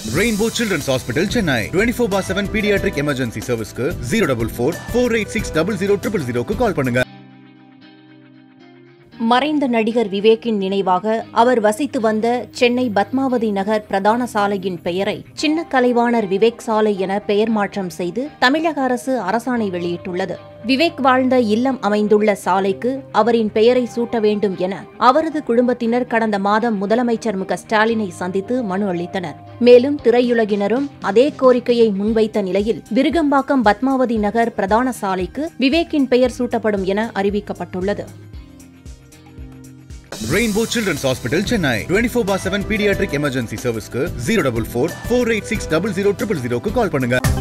rainbow children's hospital Chennai twenty four bar seven pediatric emergency சர்வீஸ்க்கு zero double four four eight six double zero triple ஜீரோக்கு call பண்ணுங்க மறைந்த நடிகர் விவேக்கின் நினைவாக அவர் வசித்து வந்த சென்னை பத்மாவதி நகர் பிரதான சாலையின் பெயரை சின்ன கலைவாணர் விவேக் சாலை என பெயர் மாற்றம் செய்து தமிழக அரசு அரசாணை வெளியிட்டுள்ளது விவேக் வாழ்ந்த இல்லம் அமைந்துள்ள சாலைக்கு அவரின் பெயரை சூட்ட வேண்டும் என அவரது குடும்பத்தினர் கடந்த மாதம் முதலமைச்சர் மு க ஸ்டாலினை சந்தித்து மனு அளித்தனர் மேலும் திரையுலகினரும் அதே கோரிக்கையை முன்வைத்த நிலையில் விருகம்பாக்கம் பத்மாவதி நகர் பிரதான சாலைக்கு விவேக்கின் பெயர் சூட்டப்படும் என அறிவிக்கப்பட்டுள்ளது rainbow children's hospital Chennai twenty four bar seven pediatric emergency சர்வீஸ்க்கு zero double four four eight six double zero triple ஜீரோக்கு கால் பண்ணுங்க